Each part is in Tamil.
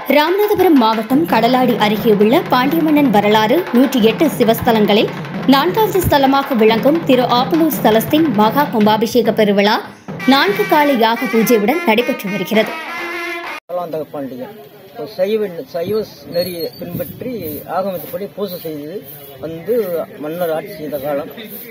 ராமநாதபுரம் மாவட்டம் கடலாடி அருகே உள்ள பாண்டியமன்னன் வரலாறு நூற்றி எட்டு சிவஸ்தலங்களில் நான்காவது ஸ்தலமாக விளங்கும் திரு ஆப்பனூர் ஸ்தலத்தின் மகா கும்பாபிஷேக பெருவிழா நான்கு கால யாக பூஜையுடன் நடைபெற்று வருகிறது காலாந்தக பாண்டியன் ஒரு சைவ சைவ நெறியை பின்பற்றி ஆகமத்துப்படி பூஜை செய்து வந்து மன்னர் ஆட்சி செய்த காலம்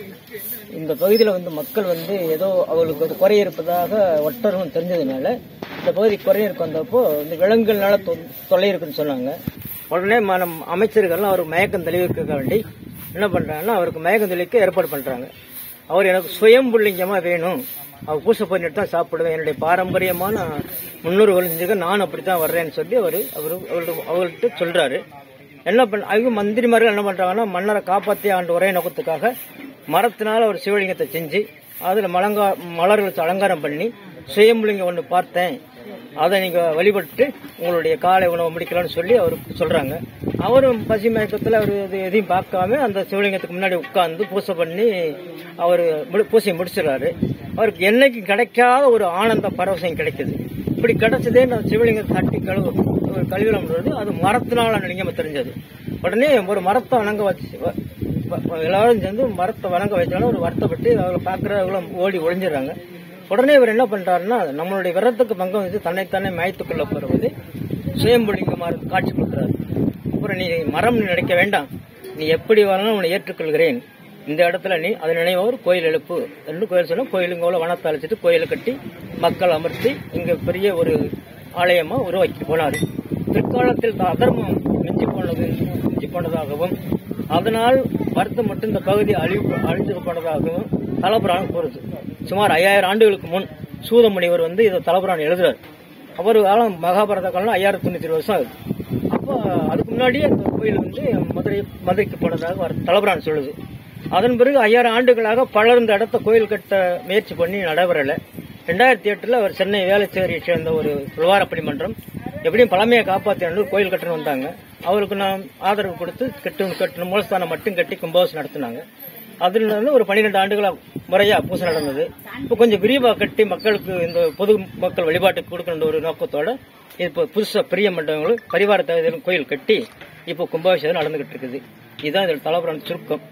இந்த பகுதியில் வந்து மக்கள் வந்து ஏதோ அவங்களுக்கு ஒரு குறை இருப்பதாக ஒட்டரும் தெரிஞ்சதுனால இந்த பகுதி குறை இருக்கு வந்தப்போ இந்த விலங்குகள்னால தொ- தொல்லை இருக்குன்னு சொன்னாங்க உடனே மனம் அமைச்சர்கள்லாம் அவர் மயக்கம் தெளிவிக்க வேண்டி என்ன பண்றாங்கன்னா அவருக்கு மயக்கம் தெளிவிக்க ஏற்பாடு பண்றாங்க அவர் எனக்கு சுயம்புள்ளிங்கமா வேணும் அவர் பூசை பண்ணிட்டு தான் சாப்பிடுவேன் என்னுடைய பாரம்பரியமான முன்னோர்கள் செஞ்சுக்க நான் அப்படித்தான் வர்றேன்னு சொல்லி அவர் அவர் அவர்கிட்ட அவர்கிட்ட சொல்றாரு என்ன பண்ண அவங்க மந்திரிமார்கள் என்ன பண்றாங்கன்னா மன்னரை காப்பாற்றி ஆண்டு ஒரே நோக்கத்துக்காக மரத்தினால ஒரு சிவலிங்கத்தை செஞ்சு அதுல மலங்கா மலர்கள் வச்சு அலங்காரம் பண்ணி சுயம்புலிங்கம் ஒன்று பார்த்தேன் அதை நீங்க வழிபட்டு உங்களுடைய காலை உணவு முடிக்கலாம்னு சொல்லி அவர் சொல்றாங்க அவரும் பசி மயக்கத்தில் அவர் இது எதையும் பார்க்காம அந்த சிவலிங்கத்துக்கு முன்னாடி உட்கார்ந்து பூசை பண்ணி அவர் பூசையை முடிச்சிடறாரு அவருக்கு என்னைக்கு கிடைக்காத ஒரு ஆனந்த பரவசம் கிடைக்குது இப்படி கிடைச்சதே நான் சிவலிங்கத்தை தட்டி கழுவு ஒரு கழுவிடம்ன்றது அது மரத்தினால லிங்கம் தெரிஞ்சது உடனே ஒரு மரத்தை வணங்க வச்சு வ- வ- எல்லாரும் சேர்ந்து மரத்தை வணங்க வச்சாலும் ஒரு வருத்தப்பட்டு அவரை பார்க்குறவங்கள ஓடி ஒளிஞ்சிடுறாங்க உடனே இவர் என்ன பண்றாருன்னா நம்மளுடைய விரதத்துக்கு பங்கம் வச்சு தன்னைத்தானே மாய்த்துக் கொள்ள போறது சுயம்புலிங்கமாக காட்சி கொடுக்குறாரு அப்புறம் நீ மரம் நினைக்க வேண்டாம் நீ எப்படி வரணும் உன்னை ஏற்றுக்கொள்கிறேன் இந்த இடத்துல நீ அதை நினைவோர் கோயில் எழுப்பு என்று கோயில் சொன்னா கோயிலுங்க வனத்தை அழைச்சிட்டு கோயிலை கட்டி மக்கள் அமர்த்தி இங்க பெரிய ஒரு ஆலயமா உருவாக்கி போனாரு பிற்காலத்தில் இந்த அதர்மம் மிஞ்சி போனது மிஞ்சி போனதாகவும் அதனால் வருத்தம் மட்டும் இந்த பகுதி அழிவு அழிஞ்சு போனதாகவும் தலபுராணம் கூறுது சுமார் ஐயாயிரம் ஆண்டுகளுக்கு முன் சூதமுனிவர் வந்து இதை தலபுராணம் எழுதுறாரு அவர் காலம் மகாபாரத காலம் ஐயாயிரத்தி தொண்ணூத்தி வருஷம் ஆகுது அப்போ அதுக்கு முன்னாடியே அந்த கோயில் வந்து மதுரை மதுரைக்கு போனதாக ஒரு தலபுரான் சொல்லுது அதன் பிறகு ஐயாயிரம் ஆண்டுகளாக பலர் இந்த இடத்த கோயில் கட்ட முயற்சி பண்ணி நடைபெறல ரெண்டாயிரத்தி எட்டுல அவர் சென்னை வேலைச்சேரியை சேர்ந்த ஒரு விவகாரப்பணி மன்றம் எப்படியும் பழமையை காப்பாற்றணும் கோயில் கட்டணும் வந்தாங்க அவருக்கு நான் ஆதரவு கொடுத்து கட்டணும் கட்டணும் மூலஸ்தானம் மட்டும் கட்டி கும்பாபிஷேகம் நடத்தினாங்க அதுல இருந்து ஒரு பன்னிரெண்டு ஆண்டுகளா முறையா பூசை நடந்தது இப்போ கொஞ்சம் விரிவா கட்டி மக்களுக்கு இந்த பொது மக்கள் வழிபாட்டுக்கு கொடுக்கணுன்ற ஒரு நோக்கத்தோட இப்போ புதுசா பெரிய மண்டபங்களும் பரிவார தகுதியிலும் கோயில் கட்டி இப்போ கும்பாபிஷேகம் நடந்துகிட்டு இருக்குது இதுதான் இதோட தலைப்புறான சுருக்கம்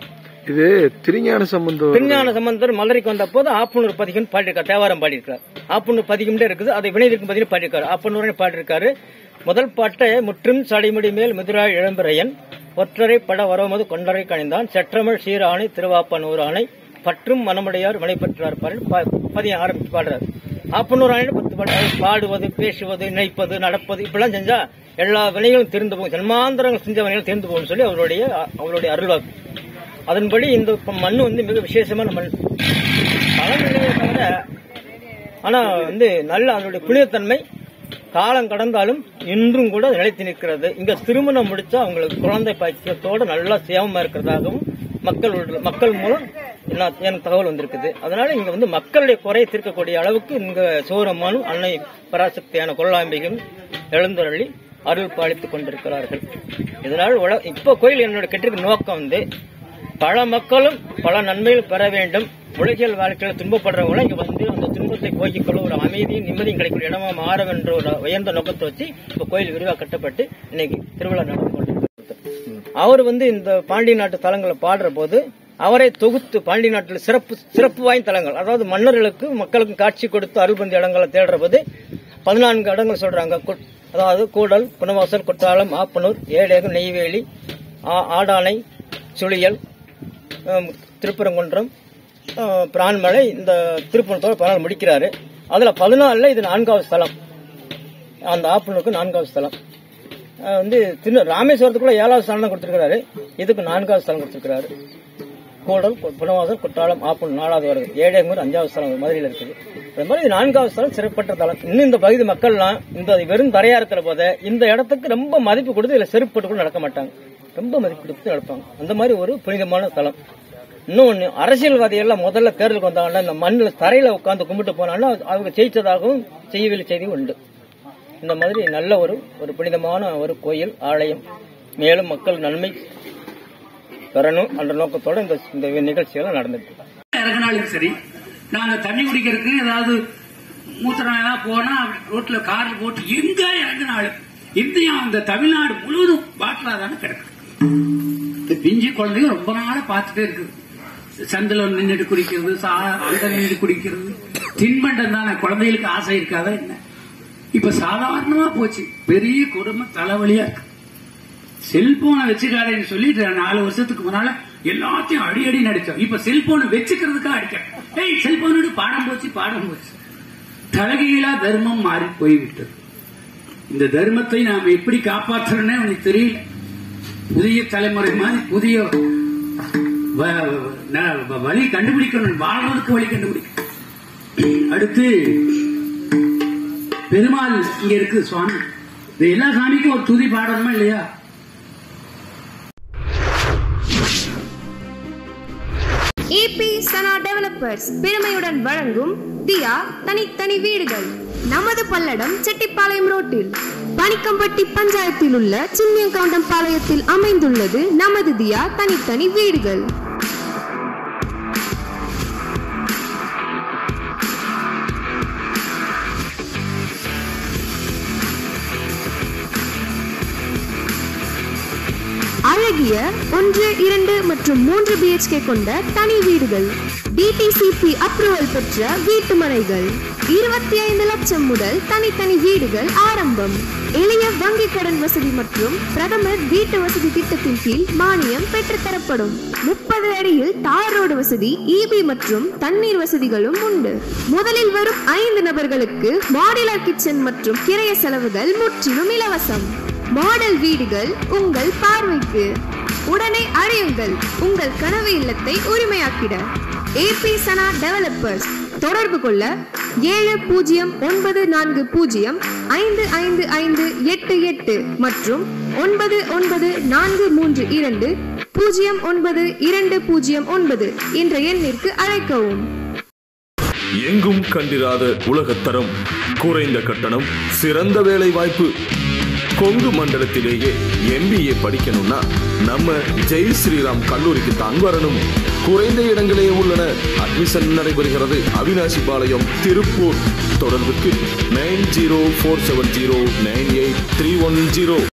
இது திருஞான சம்பந்தம் திருஞான சம்பந்தர் மதுரைக்கு வந்த போது ஆப்பனூர் பதிகம் பாடியிருக்கார் தேவாரம் பாடியிருக்கார் ஆப்பனூர் பதிகம்டே இருக்குது அதை வினைதிருக்கும் பதிகம் பாடியிருக்காரு ஆப்பனூர் பாடியிருக்காரு முதல் பாட்டை முற்றும் சடைமுடி மேல் முதுராய் இளம்பிரையன் ஒற்றரை பட வரமது கொண்டரை கணிந்தான் செற்றமிழ் சீராணை திருவாப்பனூர் ஆணை பற்றும் மனமுடையார் மனை பெற்றார் பதியம் ஆரம்பிச்சு பாடுறாரு ஆப்பனூர் ஆணை பத்து பாடு பாடுவது பேசுவது நினைப்பது நடப்பது இப்படிலாம் செஞ்சா எல்லா வினைகளும் தெரிந்து போகும் ஜன்மாந்தரங்கள் செஞ்ச வினைகள் தெரிந்து போகும் சொல்லி அவருடைய அவருடைய அருள்வாக்கு அதன்படி இந்த மண் வந்து மிக விசேஷமான மண் பழமையிலேயே தவிர ஆனா வந்து நல்ல அதனுடைய புனிதத்தன்மை காலம் கடந்தாலும் இன்றும் கூட அது நிலைத்து நிற்கிறது இங்க திருமணம் முடிச்சா அவங்களுக்கு குழந்தை பாக்கியத்தோட நல்லா சேவமா இருக்கிறதாகவும் மக்கள் மக்கள் மூலம் என்ன- எனக்கு தகவல் வந்திருக்குது அதனால இங்க வந்து மக்களுடைய குறையை தீர்க்கக்கூடிய அளவுக்கு இங்க சோரம்மானும் அன்னை பராசக்தியான கொல்லாம்பிகளும் எழுந்தருளி அருள் பாலித்துக் கொண்டிருக்கிறார்கள் இதனால் உல- இப்ப கோயில் என்னோட கட்டிருக்க நோக்கம் வந்து பல மக்களும் பல நன்மைகள் பெற வேண்டும் உலகியல் வாழ்க்கையில் துன்பப்படுறவங்களும் இங்க வந்து அந்த துன்பத்தை போக்கிக் கொள்ள ஒரு அமைதியும் நிம்மதியும் கிடைக்கிற இடமா மாற என்ற ஒரு உயர்ந்த நோக்கத்தை வச்சு இப்ப கோயில் விரிவாக கட்டப்பட்டு இன்னைக்கு திருவிழா நடந்து கொண்டிருக்கிறது அவர் வந்து இந்த பாண்டிய நாட்டு தலங்களை பாடுற போது அவரை தொகுத்து பாண்டிய நாட்டில் சிறப்பு சிறப்பு வாய்ந்த தலங்கள் அதாவது மன்னர்களுக்கு மக்களுக்கு காட்சி கொடுத்து அருள்பந்தி இடங்களை தேடுற போது பதினான்கு இடங்கள் சொல்றாங்க கு- அதாவது கூடல் குணவாசல் குற்றாலம் ஆப்பனூர் ஏழேகம் நெய்வேலி ஆ- ஆடானை சுழியல் ஹம், திருப்பரங்குன்றம் அஹ், பிரான்மலை இந்த திருப்பணத்தோட பதினாலு முடிக்கிறாரு அதுல பதினாலுல இது நான்காவது ஸ்தலம் அந்த ஆப்பனூருக்கு நான்காவது ஸ்தலம் அஹ், வந்து திரு ராமேஸ்வரத்துக்குள்ள ஏழாவது ஸ்தலம் தான் கொடுத்திருக்கிறாரு இதுக்கு நான்காவது ஸ்தலம் கொடுத்திருக்கிறாரு கூடல் புனவாசல் குற்றாலம் ஆப்பன் நாலாவது வருது ஏழேங்கூர் அஞ்சாவது ஸ்தலம் மதுரையில் இருக்குது அது மாதிரி இது நான்காவது ஸ்தலம் சிறப்பற்ற தலம் இன்னும் இந்த பகுதி மக்கள்லாம் இந்த வெறும் தரையா இருக்கிற போத இந்த இடத்துக்கு ரொம்ப மதிப்பு கொடுத்து இதுல செருப்பு போட்டு கூட நடக்க மாட்டாங்க ரொம்ப மதிப்பு கொடுத்து நடப்பாங்க அந்த மாதிரி ஒரு புனிதமான தலம் இன்னொன்னு அரசியல்வாதிகள் முதல்ல தேர்தலுக்கு வந்தாங்கன்னா இந்த மண்ணில் தரையில உட்கார்ந்து கும்பிட்டு போனாங்கன்னா அவங்க ஜெயிச்சதாகவும் செய்யவில்லை செய்தி உண்டு இந்த மாதிரி நல்ல ஒரு ஒரு புனிதமான ஒரு கோயில் ஆலயம் மேலும் மக்கள் நன்மை பெறணும் என்ற நோக்கத்தோட இந்த இந்த நிகழ்ச்சிகள் நடந்துட்டு இருக்கு. இறங்கினாலும் சரி நாங்க தண்ணி குடிக்கிறதுக்கு ஏதாவது மூத்திரம் ஏதாவது போனா ரோட்ல கார்ல போட்டு எங்க இறங்கினாலும் இந்தியா அந்த தமிழ்நாடு முழுவதும் பாட்டிலா தானே கிடக்குது இந்த பிஞ்சு குழந்தைங்க ரொம்ப நாளா பார்த்துட்டே இருக்குது சந்தில நின்றுட்டு குடிக்கிறது சா- அங்க நின்றுட்டு குடிக்கிறது தின்பண்டம் தானே குழந்தைகளுக்கு ஆசை இருக்காதா என்ன இப்ப சாதாரணமா போச்சு பெரிய கொடுமை தலைவலியா இருக்கு செல்போனை வச்சுக்காதேன்னு சொல்லிட்டு நாலு வருஷத்துக்கு முன்னால எல்லாத்தையும் அடி அடி நடிச்சோம் இப்ப செல்போனை வச்சுக்கிறதுக்கா அடிக்க ஏய் செல்போனோட பாடம் போச்சு பாடம் போச்சு தலகையிலா தர்மம் மாறி போய்விட்டது இந்த தர்மத்தை நாம் எப்படி காப்பாற்றணும்னு உனக்கு தெரியல புதிய தலைமுறை மாதிரி புதிய வ- ந- வழி கண்டுபிடிக்கணும் வாழ்வதற்கு வழி கண்டுபிடிக்கணும் அடுத்து பெருமாள் இங்க இருக்கு சுவாமி இது எல்லா சாமிக்கும் ஒரு துதி பாடணுமா இல்லையா ஏபி சனா டெவலப்பர்ஸ் பெருமையுடன் வழங்கும் தியா தனித்தனி வீடுகள் நமது பல்லடம் செட்டிப்பாளையம் ரோட்டில் பனிக்கம்பட்டி பஞ்சாயத்தில் உள்ள சின்னியங்கவுண்டம் பாளையத்தில் அமைந்துள்ளது நமது தியா தனித்தனி வீடுகள் அழகிய ஒன்று இரண்டு மற்றும் மூன்று பிஹெச்கே கொண்ட தனி வீடுகள் டிடிசிபி அப்ரூவல் பெற்ற வீட்டு மனைகள் இருபத்தி ஐந்து லட்சம் முதல் தனித்தனி வீடுகள் ஆரம்பம் எளிய வங்கி கடன் வசதி மற்றும் பிரதமர் வீட்டு வசதி திட்டத்தின் கீழ் மானியம் பெற்றுத்தரப்படும் முப்பது அடியில் தார் ரோடு வசதி இபி மற்றும் தண்ணீர் வசதிகளும் உண்டு முதலில் வரும் ஐந்து நபர்களுக்கு மாடுலர் கிச்சன் மற்றும் கிரைய செலவுகள் முற்றிலும் இலவசம் மாடல் வீடுகள் உங்கள் பார்வைக்கு உடனே அடையுங்கள் உங்கள் கனவு இல்லத்தை உரிமையாக்கிட ஏபி சனா டெவலப்பர்ஸ் தொடர்பு கொள்ள ஏழு பூஜ்ஜியம் ஒன்பது நான்கு பூஜ்ஜியம் ஐந்து ஐந்து ஐந்து எட்டு எட்டு மற்றும் ஒன்பது ஒன்பது நான்கு மூன்று இரண்டு பூஜ்ஜியம் ஒன்பது இரண்டு பூஜ்ஜியம் ஒன்பது என்ற எண்ணிற்கு அழைக்கவும் எங்கும் கண்டிராத உலகத்தரம் குறைந்த கட்டணம் சிறந்த வேலை வாய்ப்பு கொங்கு மண்டலத்திலேயே எம்பிஏ படிக்கணும்னா நம்ம ஜெய் ஸ்ரீராம் கல்லூரிக்கு தான் வரணும் குறைந்த இடங்களே உள்ளன அட்மிஷன் நடைபெறுகிறது அவினாசி பாளையம் திருப்பூர் தொடர்புக்கு nine zero four seven zero nine eight three one zero